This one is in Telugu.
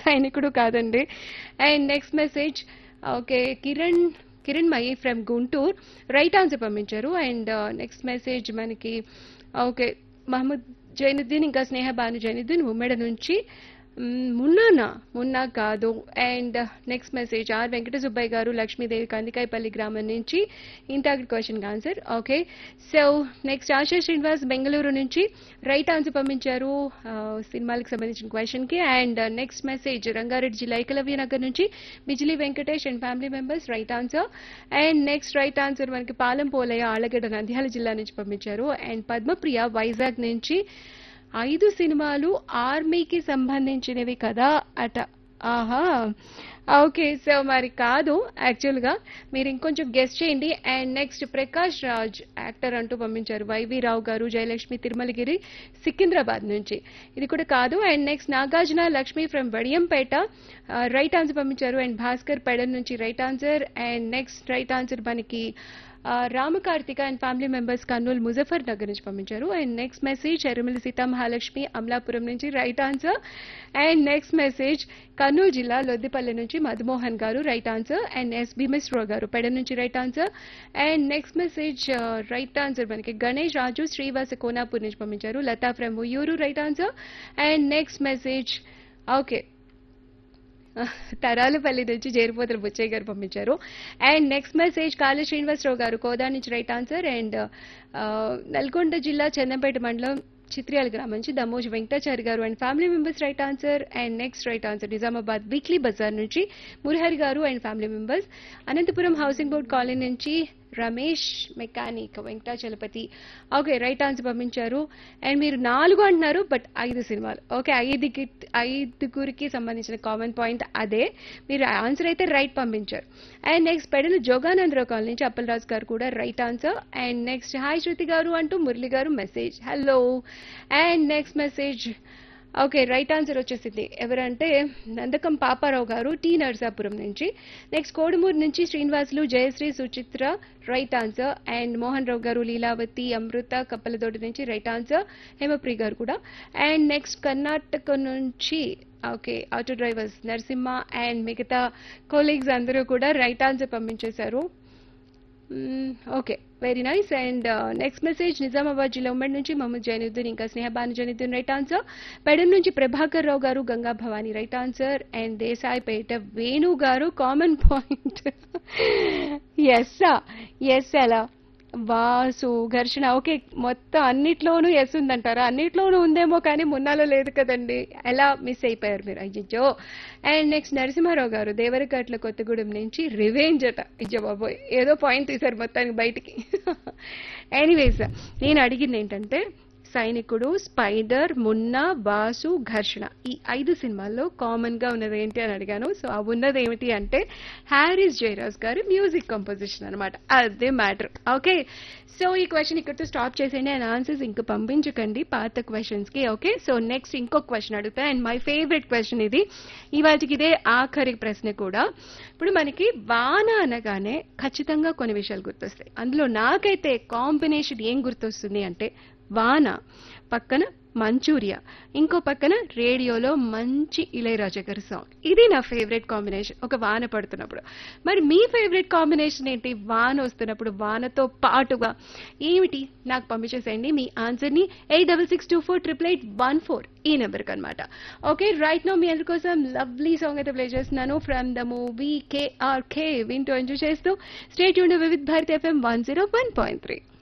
సైనికుడు కాదండి and next message okay Kiran Kiranmayi from Guntur right answer పంపించారు అండ్ నెక్స్ట్ మెసేజ్ మనకి ఓకే మహమ్మద్ జైనుద్దీన్ ఇంకా స్నేహ భాను జైనుద్దీన్ ఉమ్మేడ నుంచి మ్, మున్నానా మున్నా కాదు and next message R Venkata Subbaiah గారు లక్ష్మీదేవి కందికాయపల్లి గ్రామం నుంచి ఇంటాగ్రి question answer okay so next Asha Srinivas Bengaluru నుంచి రైట్ ఆన్సర్ పంపించారు ఆ, సినిమాలకు సంబంధించిన క్వశ్చన్ కి అండ్ నెక్స్ట్ మెసేజ్ రంగారెడ్డి జిల్లా ఏకలవ్య నగర్ నుంచి Bijili Venkatesh and family members right answer and next right answer మనకి పాలెం పోలయ్య ఆళ్ళగడ్డ నంద్యాల జిల్లా నుంచి పంపించారు అండ్ పద్మప్రియ వైజాగ్ నుంచి ఐదు సినిమాలు ఆర్మీకి సంబంధించినవి కదా అట ఆహా ఓకే సో మరి కాదు యాక్చువల్గా మీరు ఇంకొంచెం గెస్ట్ చేయండి and next Prakash Raj actor అంటూ పంపించారు వైవి రావు గారు జయలక్ష్మి తిరుమలగిరి సికింద్రాబాద్ నుంచి ఇది కూడా కాదు and next Nagarjuna Lakshmi from Vadiyampeta right answer పంపించారు అండ్ భాస్కర్ పెడన్ నుంచి right answer and next right answer మనకి ఆ, Ramakarthika and family members Kurnool Muzaffar Nagar నుంచి పంపించారు and next message Erumala Sita Mahalakshmi Amalapuram నుంచి right answer and next message Kurnool జిల్లా లొద్దిపల్లి నుంచి మధుమోహన్ గారు right answer and S Bhimeshwara గారు పెడ నుంచి right answer and next message right answer మనకి గణేష్ రాజు శ్రీవాస కోనాపూర్ నుంచి పంపించారు Latha from Uyyuru right answer and next message okay Tharalapalli నుంచి జేరిపోతుల బుచ్చయ్య గారు పంపించారు and next message Kali Srinivasarao గారు కోదా నుంచి రైట్ ఆన్సర్ అండ్ నల్గొండ జిల్లా చందంపేట మండలం చిత్రియాల గ్రామం నుంచి దమోజ్ వెంకటాచారి గారు and family members right answer and next right answer Nizamabad weekly Bazar నుంచి మురహరి గారు and family members Anantapuram housing board colony నుంచి Ramesh mechanic Venkatachalapathi okay right answer పంపించారు అండ్ మీరు నాలుగు అంటున్నారు బట్ ఐదు సినిమాలు ఓకే ఐదుకి ఐదుగురికి సంబంధించిన కామన్ పాయింట్ అదే మీరు ఆన్సర్ అయితే రైట్ పంపించారు అండ్ నెక్స్ట్ పెడలు జోగానందరావు కాలనీ నుంచి అప్పలరాజు గారు కూడా right answer and next hi Shruti గారు అంటూ మురళి గారు message hello and next message okay right answer వచ్చేసింది ఎవరంటే నందకం పాపారావు గారు టీ నర్సాపురం నుంచి నెక్స్ట్ కోడుమూరు నుంచి Srinivasulu Jayasri Suchitra right answer and Mohan Rao గారు లీలావతి అమృత కప్పలతోటి నుంచి రైట్ ఆన్సర్ హేమప్రి గారు కూడా అండ్ నెక్స్ట్ కర్ణాటక నుంచి okay auto drivers Narasimha and మిగతా కొలీగ్స్ అందరూ కూడా రైట్ ఆన్సర్ పంపించేశారు okay very nice and next message Nizamabad జిల్లా ఉమ్మడి నుంచి మహమ్మద్ జైనుద్దీన్ ఇంకా స్నేహబాను జైనుద్దీన్ రైట్ ఆన్సర్ పెడన్ నుంచి ప్రభాకర్ రావు గారు Ganga Bhavani right answer and Desaipeta Venu గారు కామన్ పాయింట్ ఎస్ ఎస్ అలా వాసు ఘర్షణ ఓకే మొత్తం అన్నిట్లోనూ ఎస్ ఉందంటారా అన్నిట్లోనూ ఉందేమో కానీ మున్నాలో లేదు కదండి ఎలా మిస్ అయిపోయారు మీరు అయ్యో అండ్ నెక్స్ట్ నరసింహారావు గారు దేవరకట్ల కొత్తగూడెం నుంచి రివెంజ్ అట అయ్యో బాబోయ్ ఏదో పాయింట్ తీశారు మొత్తానికి బయటికి ఎనీవేస్ నేను అడిగింది ఏంటంటే సైనికుడు స్పైడర్ మున్నా బాసు ఘర్షణ ఈ ఐదు సినిమాల్లో కామన్ గా ఉన్నది ఏంటి అని అడిగాను సో ఆ ఉన్నది ఏమిటి అంటే హ్యారిస్ జయరాజ్ గారి మ్యూజిక్ కంపోజిషన్ అనమాట అదే మ్యాటర్ ఓకే సో ఈ క్వశ్చన్ ఇక్కడితో స్టాప్ చేసేయండి అండ్ ఆన్సర్స్ ఇంకా పంపించకండి పాత క్వశ్చన్స్ కి ఓకే సో నెక్స్ట్ ఇంకొక క్వశ్చన్ అడుగుతా అండ్ మై ఫేవరెట్ క్వశ్చన్ ఇది ఇవాటికి ఇదే ఆఖరి ప్రశ్న కూడా ఇప్పుడు మనకి వాన అనగానే ఖచ్చితంగా కొన్ని విషయాలు గుర్తొస్తాయి అందులో నాకైతే కాంబినేషన్ ఏం గుర్తొస్తుంది అంటే వాన పక్కన మంచూరియా ఇంకో పక్కన రేడియోలో మంచి ఇళయరాజా గారి సాంగ్ ఇది నా ఫేవరెట్ కాంబినేషన్ ఒక వాన పడుతున్నప్పుడు మరి మీ ఫేవరెట్ కాంబినేషన్ ఏంటి వాన వస్తున్నప్పుడు వానతో పాటుగా ఏమిటి నాకు పంపించేసేయండి మీ ఆన్సర్ని eight double six two four triple eight one four ఈ నెంబర్కి అనమాట ఓకే రైట్ నో మీ అందరి కోసం లవ్లీ సాంగ్ అయితే ప్లే చేస్తున్నాను from the movie K R K వింటూ ఎంజాయ్ చేస్తూ స్టేట్ యూన్ Vividh Bharati FM one zero one point three